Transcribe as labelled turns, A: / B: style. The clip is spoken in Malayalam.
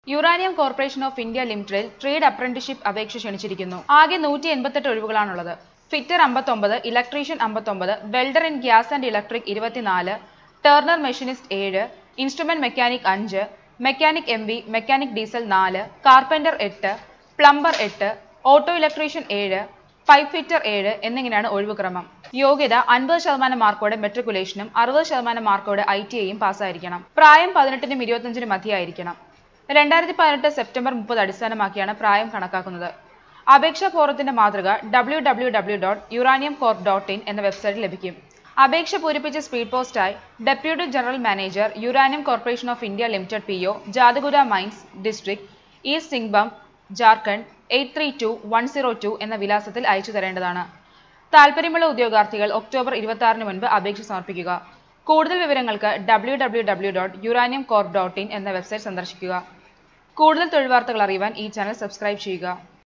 A: യുറാനിയം കോർപ്പറേഷൻ ഓഫ് ഇന്ത്യ ലിമിറ്റഡിൽ ട്രേഡ് അപ്രന്റീഷിപ്പ് അപേക്ഷ ക്ഷണിച്ചിരിക്കുന്നു ആകെ നൂറ്റി എൺപത്തെട്ട് ഒഴിവുകളാണുള്ളത് ഫിറ്റർ അമ്പത്തൊമ്പത് ഇലക്ട്രീഷ്യൻ അമ്പത്തൊമ്പത് welder in gas and electric ഇരുപത്തിനാല് ടേർണർ മെഷീനിസ്റ്റ് ഏഴ് ഇൻസ്ട്രുമെന്റ് മെക്കാനിക് അഞ്ച് mechanic M V mechanic diesel നാല് കാർപ്പന്റർ എട്ട് പ്ലംബർ എട്ട് ഓട്ടോ ഇലക്ട്രീഷ്യൻ ഏഴ് പൈപ്പ് ഫിറ്റർ ഏഴ് എന്നിങ്ങനെയാണ് ഒഴിവ് ക്രമം യോഗ്യത അൻപത് ശതമാനം മാർക്കോടെ മെട്രിക്കുലേഷനും അറുപത് ശതമാനം മാർക്കോടെ ഐ ടി ഐയും പാസ്സായിരിക്കണം പ്രായം പതിനെട്ടിനും ഇരുപത്തഞ്ചിനും മധ്യയായിരിക്കണം രണ്ടായിരത്തി പതിനെട്ട് സെപ്റ്റംബർ മുപ്പത് അടിസ്ഥാനമാക്കിയാണ് പ്രായം കണക്കാക്കുന്നത് അപേക്ഷാ ഫോറത്തിന്റെ മാതൃക W W W dot uranium corp dot in എന്ന വെബ്സൈറ്റിൽ ലഭിക്കും അപേക്ഷ പൂരിപ്പിച്ച സ്പീഡ് പോസ്റ്റായി deputy general manager uranium corporation of India limited P O Jaduguda mines district east സിംഗ്ബം Jharkhand eight three two one zero two എന്ന വിലാസത്തിൽ അയച്ചു തരേണ്ടതാണ് താല്പര്യമുള്ള ഉദ്യോഗാർത്ഥികൾ ഒക്ടോബർ ഇരുപത്തി ആറിന് മുൻപ് അപേക്ഷ സമർപ്പിക്കുക കൂടുതൽ വിവരങ്ങൾക്ക് W W W dot uranium corp dot in എന്ന വെബ്സൈറ്റ് സന്ദർശിക്കുക കൂടുതൽ തൊഴിൽ വാർത്തകൾ അറിയുവാൻ ഈ ചാനൽ സബ്സ്ക്രൈബ് ചെയ്യുക